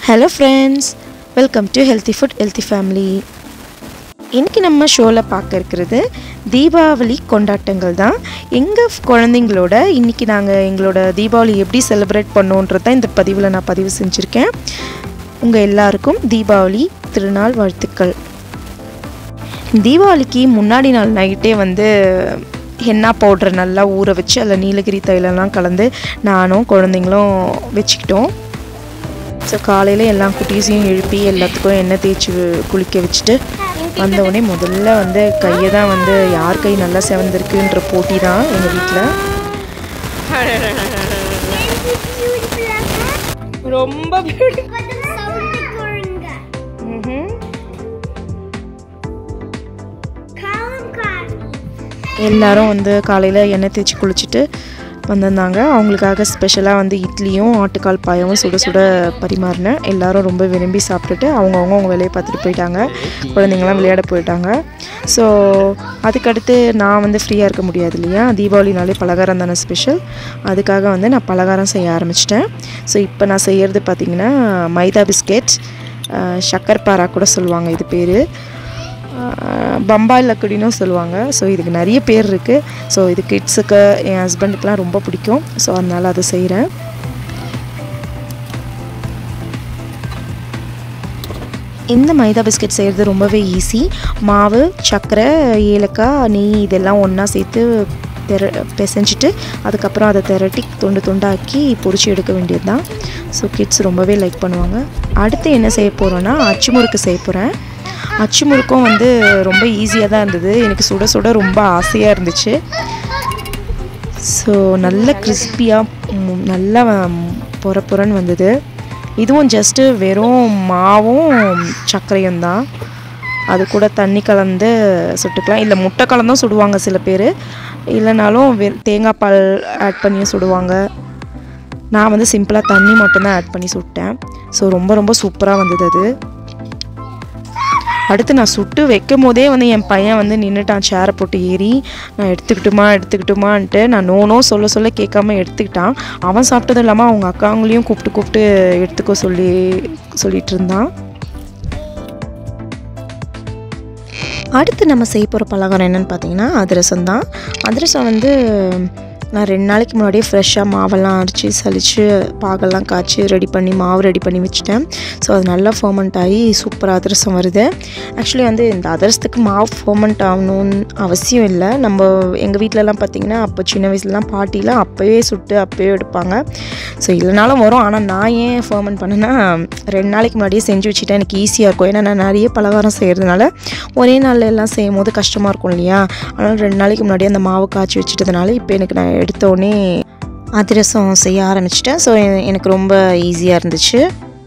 Hello friends welcome to healthy food healthy family இன்றைக்கி நம்ம ஷோவில் பார்க்க இருக்கிறது தீபாவளி கொண்டாட்டங்கள் தான் எங்கள் குழந்தைங்களோட இன்றைக்கி நாங்கள் எங்களோட தீபாவளி எப்படி செலிப்ரேட் பண்ணோன்றது தான் இந்த பதிவில் நான் பதிவு செஞ்சுருக்கேன் உங்கள் எல்லாருக்கும் தீபாவளி திருநாள் வாழ்த்துக்கள் தீபாவளிக்கு முன்னாடி நாள் நைட்டே வந்து ஹென்னா பவுடர் நல்லா ஊற வச்சு அதில் நீலகிரி தைலம்லாம் கலந்து நானும் குழந்தைங்களும் வச்சுக்கிட்டோம் ஸோ காலையில் எல்லா குட்டீஸையும் எழுப்பி எல்லாத்துக்கும் எண்ணெய் தேய்ச்சி குளிக்க வச்சுட்டு வந்தவுடனே முதல்ல வந்து கையை தான் வந்து யார் கை நல்லா செவந்திருக்குன்ற போட்டி தான் எங்கள் வீட்டில் ரொம்ப எல்லாரும் வந்து காலையில் எண்ணெய் தேய்ச்சி குளிச்சுட்டு வந்திருந்தாங்க அவங்களுக்காக ஸ்பெஷலாக வந்து இட்லியும் ஆட்டுக்கால் பாயமும் சுட சுட பரிமாறினேன் எல்லாரும் ரொம்ப விரும்பி சாப்பிட்டுட்டு அவங்கவுங்க அவங்க வேலையை பார்த்துட்டு போயிட்டாங்க குழந்தைங்களாம் விளையாட போயிட்டாங்க ஸோ அதுக்கடுத்து நான் வந்து ஃப்ரீயாக இருக்க முடியாது இல்லையா தீபாவளினாலே பலகாரம் தானே ஸ்பெஷல் அதுக்காக வந்து நான் பலகாரம் செய்ய ஆரம்பிச்சிட்டேன் ஸோ இப்போ நான் செய்கிறது பார்த்திங்கன்னா மைதா பிஸ்கெட் சக்கர்பாரா கூட சொல்லுவாங்க இது பேர் பம்பாய் லக்கடினும் சொல்லுவாங்க ஸோ இதுக்கு நிறைய பேர் இருக்குது ஸோ இது கிட்ஸுக்கு என் ஹஸ்பண்டுக்கெலாம் ரொம்ப பிடிக்கும் ஸோ அதனால் அதை செய்கிறேன் இந்த மைதா பிஸ்கெட் செய்கிறது ரொம்பவே ஈஸி மாவு சர்க்கரை ஏலக்காய் நெய் இதெல்லாம் ஒன்றா சேர்த்து தெர பிசைஞ்சிட்டு அதுக்கப்புறம் அதை திரட்டி துண்டு துண்டாக்கி பொரிச்சு எடுக்க வேண்டியது தான் ஸோ கிட்ஸ் ரொம்பவே லைக் பண்ணுவாங்க அடுத்து என்ன செய்ய போகிறோன்னா அச்சு முறுக்கு செய்ய போகிறேன் அச்சு முறுக்கும் வந்து ரொம்ப ஈஸியாக தான் இருந்தது எனக்கு சுட சுட ரொம்ப ஆசையாக இருந்துச்சு ஸோ நல்ல கிறிஸ்பியாக நல்லா பொற பொறன்னு வந்தது இதுவும் ஜஸ்ட்டு வெறும் மாவும் சர்க்கரையும் தான் அது கூட தண்ணி கலந்து சுட்டுக்கலாம் இல்லை முட்டை கலந்தும் சுடுவாங்க சில பேர் இல்லைனாலும் வெ தேங்காய் பால் ஆட் பண்ணியும் சுடுவாங்க நான் வந்து சிம்பிளாக தண்ணி மட்டும்தான் ஆட் பண்ணி சுட்டேன் ஸோ ரொம்ப ரொம்ப சூப்பராக வந்தது அது அடுத்து நான் சுட்டு வைக்கும் போதே வந்து என் பையன் வந்து நின்றுட்டான் சேரை போட்டு ஏறி நான் எடுத்துக்கிட்டுமா எடுத்துக்கிட்டுமான்ட்டு நான் நோனோ சொல்ல சொல்ல கேட்காம எடுத்துக்கிட்டான் அவன் சாப்பிட்டதும் இல்லாமல் அவங்க அக்காங்களையும் கூப்பிட்டு கூப்பிட்டு எடுத்துக்கோ சொல்லி சொல்லிட்டு இருந்தான் அடுத்து நம்ம செய்ய போகிற பலகாரம் என்னென்னு பார்த்தீங்கன்னா அதிரசம் தான் அதிரசம் வந்து நான் ரெண்டு நாளைக்கு முன்னாடியே ஃப்ரெஷ்ஷாக மாவெல்லாம் அரைச்சி சலித்து பாகெல்லாம் காய்ச்சி ரெடி பண்ணி மாவு ரெடி பண்ணி வச்சுட்டேன் ஸோ அது நல்லா ஃபர்மெண்ட் ஆகி சூப்பராக அதிரசம் வருது ஆக்சுவலி வந்து இந்த அதிரசத்துக்கு மாவு ஃபர்மெண்ட் ஆகணும்னு அவசியம் இல்லை நம்ம எங்கள் வீட்டிலலாம் பார்த்திங்கன்னா அப்போ சின்ன வயசுலலாம் பாட்டிலாம் அப்போவே சுட்டு அப்போவே எடுப்பாங்க ஸோ இல்லைனாலும் வரும் ஆனால் நான் ஏன் ஃபர்மெண்ட் பண்ணேன்னா ரெண்டு நாளைக்கு முன்னாடியே செஞ்சு வச்சுட்டேன் எனக்கு ஈஸியாக இருக்கும் ஏன்னா நான் நிறைய பலகாரம் செய்கிறதுனால ஒரே நாளில் எல்லாம் செய்யும் போது கஷ்டமாக இருக்கும் இல்லையா அதனால் ரெண்டு நாளைக்கு முன்னாடியே அந்த மாவு காய்ச்சி வச்சுட்டதுனால இப்போ எனக்கு நான் எடுத்தோடனே அதிரசம் செய்ய ஆரம்பிச்சிட்டேன் ஸோ எனக்கு ரொம்ப ஈஸியாக இருந்துச்சு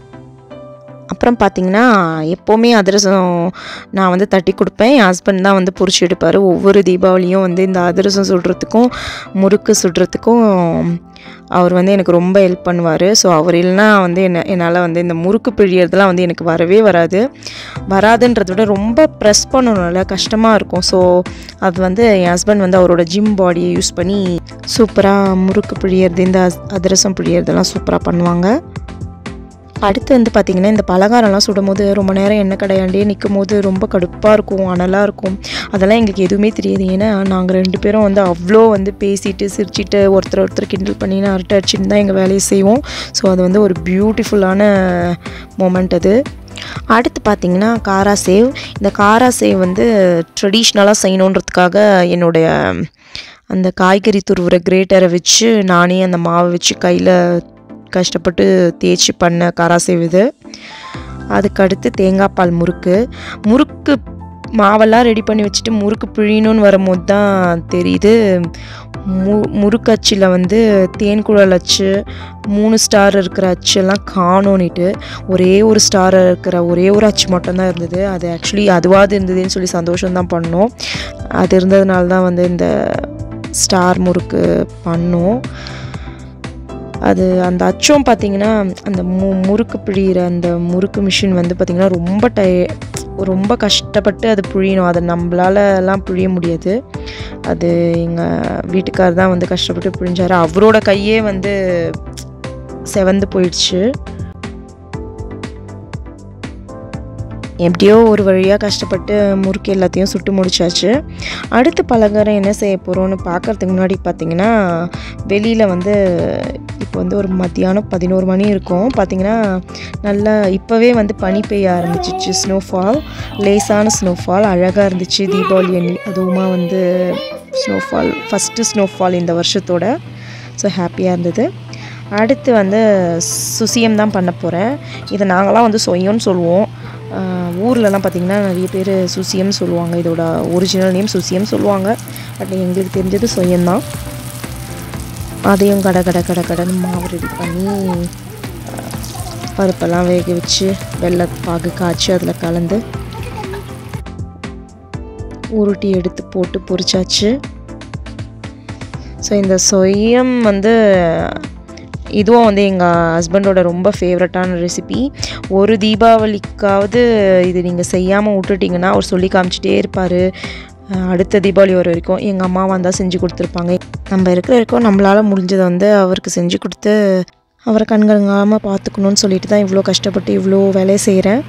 அப்புறம் பார்த்திங்கன்னா எப்போவுமே அதிரசம் நான் வந்து தட்டி கொடுப்பேன் என் ஹஸ்பண்ட் தான் வந்து பொறிச்சு எடுப்பார் ஒவ்வொரு தீபாவளியும் வந்து இந்த அதிரசம் சுடுறதுக்கும் முறுக்கு சுடுறதுக்கும் அவர் வந்து எனக்கு ரொம்ப ஹெல்ப் பண்ணுவார் ஸோ அவர் இல்லைனா வந்து என்ன என்னால் வந்து இந்த முறுக்கு பிழியறதுலாம் வந்து எனக்கு வரவே வராது வராதுன்றத விட ரொம்ப ப்ரெஸ் பண்ணணும்ல கஷ்டமாக இருக்கும் ஸோ அது வந்து என் ஹஸ்பண்ட் வந்து அவரோட ஜிம் பாடியை யூஸ் பண்ணி சூப்பராக முறுக்கு பிழியறது இந்த அதிரசம் பிழியறதெல்லாம் சூப்பராக பண்ணுவாங்க அடுத்து வந்து பார்த்திங்கன்னா இந்த பலகாரம்லாம் சுடும் போது ரொம்ப நேரம் எண்ணெய் கடையாண்டே நிற்கும் போது ரொம்ப கடுப்பாக இருக்கும் அனலாக இருக்கும் அதெல்லாம் எங்களுக்கு எதுவுமே தெரியாது ஏன்னா நாங்கள் ரெண்டு பேரும் வந்து அவ்வளோ வந்து பேசிட்டு சிரிச்சிட்டு ஒருத்தர் ஒருத்தர் கிண்டல் பண்ணின்னு அரட்டை அடிச்சுட்டு தான் எங்கள் வேலையை செய்வோம் ஸோ அது வந்து ஒரு பியூட்டிஃபுல்லான மூமெண்ட் அது அடுத்து பார்த்திங்கன்னா காரா சேவ் இந்த காரா சேவ் வந்து ட்ரெடிஷ்னலாக செய்யணுன்றதுக்காக என்னுடைய அந்த காய்கறி துருவுற கிரேட்டரை வச்சு நானே அந்த மாவை வச்சு கையில் கஷ்டப்பட்டு தேய்ச்சி பண்ண காராசேவ் இது அதுக்கடுத்து தேங்காய் பால் முறுக்கு முறுக்கு மாவெல்லாம் ரெடி பண்ணி வச்சுட்டு முறுக்கு பிழியணும்னு வரும்போது தான் தெரியுது மு முறுக்கு அச்சில் வந்து தேன் குழல் அச்சு மூணு ஸ்டார் இருக்கிற அச்செல்லாம் காணோன்னிட்டு ஒரே ஒரு ஸ்டார் இருக்கிற ஒரே ஒரு அச்சு மட்டும்தான் இருந்தது அது ஆக்சுவலி அதுவாது இருந்ததுன்னு சொல்லி சந்தோஷம்தான் பண்ணோம் அது இருந்ததுனால தான் வந்து இந்த ஸ்டார் முறுக்கு பண்ணோம் அது அந்த அச்சம் பார்த்திங்கன்னா அந்த மு முறுக்கு பிழிகிற அந்த முறுக்கு மிஷின் வந்து பார்த்திங்கன்னா ரொம்ப டய ரொம்ப கஷ்டப்பட்டு அது புழியணும் அதை நம்மளாலலாம் புழிய முடியாது அது எங்கள் வீட்டுக்கார் தான் வந்து கஷ்டப்பட்டு புழிஞ்சார் அவரோட கையே வந்து செவந்து போயிடுச்சு எப்படியோ ஒரு வழியாக கஷ்டப்பட்டு முறுக்கு எல்லாத்தையும் சுட்டு முடிச்சாச்சு அடுத்து பலகாரம் என்ன செய்ய போகிறோன்னு பார்க்கறதுக்கு முன்னாடி பார்த்தீங்கன்னா வெளியில் வந்து இப்போ வந்து ஒரு மத்தியானம் பதினோரு மணி இருக்கும் பார்த்தீங்கன்னா நல்லா இப்போவே வந்து பனி பெய்ய ஆரம்பிச்சிச்சு ஸ்னோஃபால் லேசான ஸ்னோஃபால் அழகாக இருந்துச்சு தீபாவளி அன்னி அதுவுமா வந்து ஸ்னோஃபால் ஃபஸ்ட்டு ஸ்னோஃபால் இந்த வருஷத்தோட ஸோ ஹாப்பியாக இருந்தது அடுத்து வந்து சுசியம் தான் பண்ண போகிறேன் இதை நாங்களாம் வந்து சொய்யம்னு சொல்லுவோம் ஆஹ் ஊர்லலாம் பார்த்திங்கன்னா நிறைய பேர் சுசியம் சொல்லுவாங்க இதோட ஒரிஜினல் நேம் சுசியம் சொல்லுவாங்க பட் எங்களுக்கு தெரிஞ்சது சொய்யம் தான் அதையும் கடை கடை கடை கடைன்னு மாவு ரெடி பண்ணி ஆஹ் பருப்பெல்லாம் வேக வச்சு வெள்ளை பாகு காய்ச்சி அதில் கலந்து உருட்டி எடுத்து போட்டு பொரிச்சாச்சு ஸோ இந்த சொய்யம் வந்து இதுவும் வந்து எங்கள் ஹஸ்பண்டோட ரொம்ப ஃபேவரட்டான ரெசிபி ஒரு தீபாவளிக்காவது இது நீங்கள் செய்யாமல் விட்டுட்டிங்கன்னா அவர் சொல்லி காமிச்சிட்டே இருப்பார் அடுத்த தீபாவளி வர வரைக்கும் எங்கள் அம்மாவாக இருந்தால் செஞ்சு கொடுத்துருப்பாங்க நம்ம இருக்கிற வரைக்கும் நம்மளால் முடிஞ்சதை வந்து அவருக்கு செஞ்சு கொடுத்து அவரை கண்கலங்காமல் பார்த்துக்கணுன்னு சொல்லிட்டு தான் இவ்வளோ கஷ்டப்பட்டு இவ்வளோ வேலையை செய்கிறேன்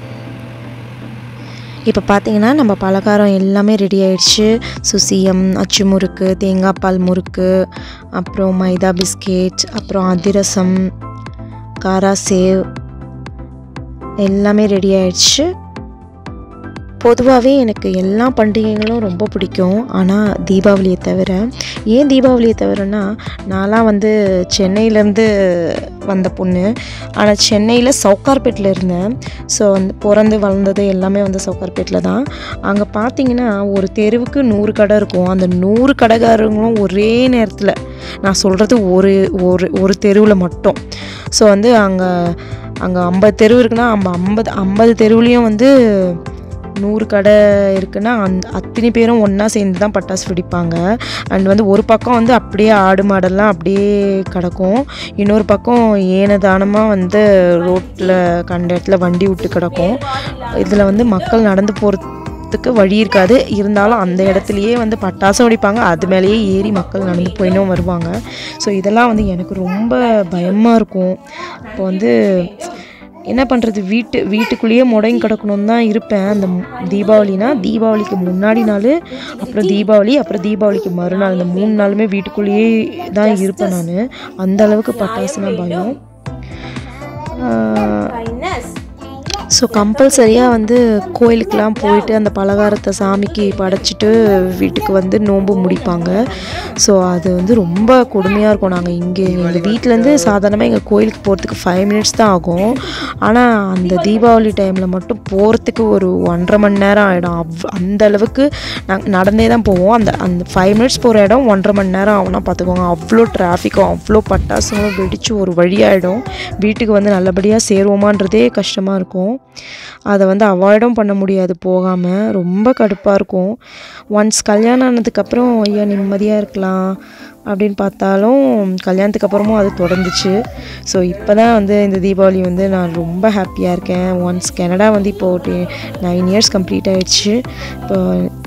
இப்போ பார்த்தீங்கன்னா நம்ம பலகாரம் எல்லாமே ரெடி ஆயிடுச்சு சுசியம் அச்சு முறுக்கு தேங்காய் பால் முறுக்கு அப்புறம் மைதா பிஸ்கெட் அப்புறம் அதிரசம் காரா சேவ் எல்லாமே ரெடி ஆயிடுச்சு பொதுவாகவே எனக்கு எல்லா பண்டிகைகளும் ரொம்ப பிடிக்கும் ஆனால் தீபாவளியை தவிர ஏன் தீபாவளியை தவிரனா நான்லாம் வந்து சென்னையிலேருந்து வந்த பொண்ணு ஆனால் சென்னையில் சவுக்கார்பேட்டில் இருந்தேன் ஸோ வந்து பிறந்து வளர்ந்தது எல்லாமே வந்து சவுக்கார்பேட்டில் தான் அங்கே பார்த்தீங்கன்னா ஒரு தெருவுக்கு நூறு கடை இருக்கும் அந்த நூறு கடைக்காரங்களும் ஒரே நேரத்தில் நான் சொல்கிறது ஒரு ஒரு ஒரு தெருவில் மட்டும் ஸோ வந்து அங்கே அங்கே ஐம்பது தெருவு இருக்குன்னா நம்ம ஐம்பது ஐம்பது தெருவுலேயும் வந்து நூறு கடை இருக்குன்னா அந்த அத்தனை பேரும் ஒன்றா சேர்ந்து தான் பட்டாசு வெடிப்பாங்க அண்ட் வந்து ஒரு பக்கம் வந்து அப்படியே ஆடு மாடெல்லாம் அப்படியே கிடக்கும் இன்னொரு பக்கம் ஏனதானமாக வந்து ரோட்டில் கண்ட இடத்துல வண்டி விட்டு கிடக்கும் இதில் வந்து மக்கள் நடந்து போகிறதுக்கு வழி இருக்காது இருந்தாலும் அந்த இடத்துலையே வந்து பட்டாசும் வெடிப்பாங்க அது மேலேயே ஏறி மக்கள் நடந்து போயினும் வருவாங்க ஸோ இதெல்லாம் வந்து எனக்கு ரொம்ப பயமாக இருக்கும் இப்போ வந்து என்ன பண்ணுறது வீட்டு வீட்டுக்குள்ளேயே முடங்கி கிடக்கணும்னு தான் இருப்பேன் அந்த மு- தீபாவளினா தீபாவளிக்கு முன்னாடி நாள் அப்புறம் தீபாவளி அப்புறம் தீபாவளிக்கு மறுநாள் இந்த மூணு நாளுமே வீட்டுக்குள்ளேயே தான் இருப்பேன் நான் அந்த அளவுக்கு பட்டாசுனா பயம் ஸோ கம்பல்சரியாக வந்து கோயிலுக்கெலாம் போயிட்டு அந்த பலகாரத்தை சாமிக்கு படைச்சிட்டு வீட்டுக்கு வந்து நோன்பு முடிப்பாங்க ஸோ அது வந்து ரொம்ப கொடுமையாக இருக்கும் நாங்கள் இங்கே எங்கள் வீட்டிலேருந்து சாதாரணமாக எங்கள் கோயிலுக்கு போகிறதுக்கு ஃபைவ் மினிட்ஸ் தான் ஆகும் ஆனால் அந்த தீபாவளி டைமில் மட்டும் போகிறதுக்கு ஒரு ஒன்றரை மணி நேரம் ஆகிடும் அவ் அந்த அளவுக்கு நாங்கள் நடந்தே தான் போவோம் அந்த அந்த ஃபைவ் மினிட்ஸ் போகிற இடம் ஒன்றரை மணி நேரம் ஆகும்னா பார்த்துக்கோங்க அவ்வளோ டிராஃபிக்கும் அவ்வளோ பட்டாசுங்களும் வெடித்து ஒரு வழியாயிடும் வீட்டுக்கு வந்து நல்லபடியாக சேருவோமான்றதே கஷ்டமாக இருக்கும் அதை வந்து அவாய்டும் பண்ண முடியாது போகாமல் ரொம்ப கடுப்பாக இருக்கும் ஒன்ஸ் கல்யாணம் ஆனதுக்கப்புறம் ஐயா நிம்மதியாக இருக்கலாம் அப்படின்னு பார்த்தாலும் கல்யாணத்துக்கு அப்புறமும் அது தொடர்ந்துச்சு ஸோ இப்போ தான் வந்து இந்த தீபாவளி வந்து நான் ரொம்ப ஹாப்பியாக இருக்கேன் ஒன்ஸ் கனடா வந்து இப்போது நைன் இயர்ஸ் கம்ப்ளீட் ஆயிடுச்சு இப்போ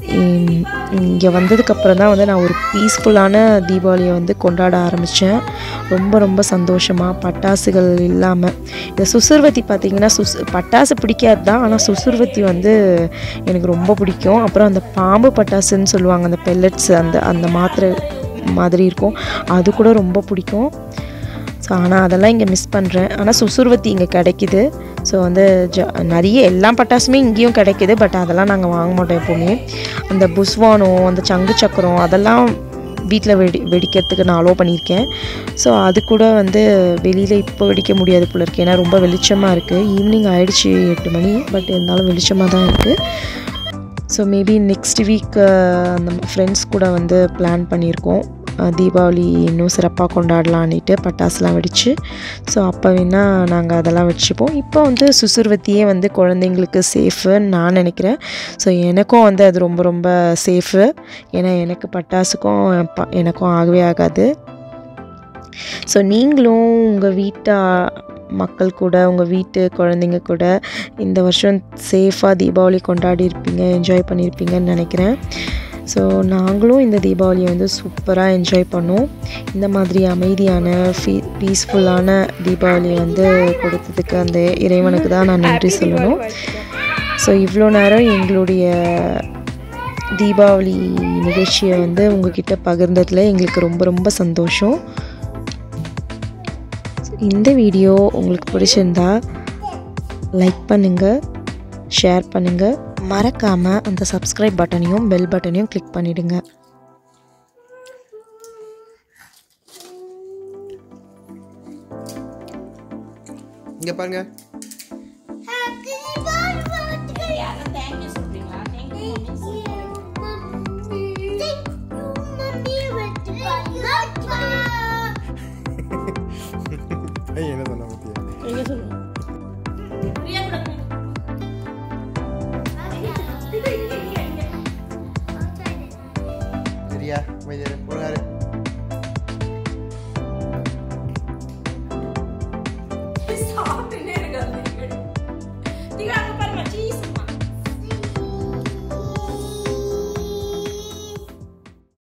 இங்கே வந்ததுக்கப்புறம் தான் வந்து நான் ஒரு பீஸ்ஃபுல்லான தீபாவளியை வந்து கொண்டாட ஆரம்பித்தேன் ரொம்ப ரொம்ப சந்தோஷமாக பட்டாசுகள் இல்லாமல் இந்த சுசுர்வத்தி பார்த்திங்கன்னா சுஸ் பட்டாசு பிடிக்காது தான் ஆனால் சுசுர்வத்தி வந்து எனக்கு ரொம்ப பிடிக்கும் அப்புறம் அந்த பாம்பு பட்டாசுன்னு சொல்லுவாங்க அந்த பெல்லட்ஸ் அந்த அந்த மாத்திரை மாதிரி இருக்கும் அது கூட ரொம்ப பிடிக்கும் ஸோ ஆனால் அதெல்லாம் இங்கே மிஸ் பண்ணுறேன் ஆனால் சுசுர்வத்தி இங்கே கிடைக்குது ஸோ வந்து ஜ நிறைய எல்லா பட்டாசுமே இங்கேயும் கிடைக்குது பட் அதெல்லாம் நாங்கள் வாங்க மாட்டோம் எப்போவுமே அந்த புஸ்வானம் அந்த சங்கு சக்கரம் அதெல்லாம் வீட்டில் வெடி வெடிக்கிறதுக்கு நான் அலோவ் பண்ணியிருக்கேன் ஸோ அது கூட வந்து வெளியில் இப்போ வெடிக்க முடியாது போல இருக்கு ஏன்னா ரொம்ப வெளிச்சமாக இருக்குது ஈவினிங் ஆயிடுச்சு எட்டு மணி பட் இருந்தாலும் வெளிச்சமாக தான் இருக்குது ஸோ மேபி நெக்ஸ்ட் வீக் அந்த ஃப்ரெண்ட்ஸ் கூட வந்து பிளான் பண்ணியிருக்கோம் அஹ் தீபாவளி இன்னும் சிறப்பாக கொண்டாடலான்னுட்டு பட்டாசுலாம் வெடித்து ஸோ அப்போ வேணால் நாங்கள் அதெல்லாம் வச்சுப்போம் இப்போ வந்து சுசுர்வத்தியே வந்து குழந்தைங்களுக்கு சேஃபுன்னு நான் நினைக்கிறேன் ஸோ எனக்கும் வந்து அது ரொம்ப ரொம்ப சேஃபு ஏன்னா எனக்கு பட்டாசுக்கும் ப- எனக்கும் ஆகவே ஆகாது ஸோ நீங்களும் உங்கள் வீட்டை மக்கள் கூட உங்கள் வீட்டு குழந்தைங்க கூட இந்த வருஷம் சேஃபாக தீபாவளி கொண்டாடி இருப்பீங்க என்ஜாய் பண்ணியிருப்பீங்கன்னு நினைக்கிறேன் ஸோ நாங்களும் இந்த தீபாவளியை வந்து சூப்பராக என்ஜாய் பண்ணோம் இந்த மாதிரி அமைதியான ஃபீ பீஸ்ஃபுல்லான தீபாவளியை வந்து கொடுத்ததுக்கு அந்த இறைவனுக்கு தான் நான் நன்றி சொல்லணும் ஸோ இவ்வளோ நேரம் எங்களுடைய தீபாவளி நிகழ்ச்சியை வந்து உங்ககிட்ட பகிர்ந்ததில் எங்களுக்கு ரொம்ப ரொம்ப சந்தோஷம் இந்த வீடியோ உங்களுக்கு பிடிச்சிருந்தா லைக் பண்ணுங்கள் ஷேர் பண்ணுங்கள் மறக்காமல் அந்த சப்ஸ்கிரைப் பட்டனையும் பெல் பட்டனையும் கிளிக் பண்ணிவிடுங்க இங்க பாருங்க Happy birthday. தேங்க்யூ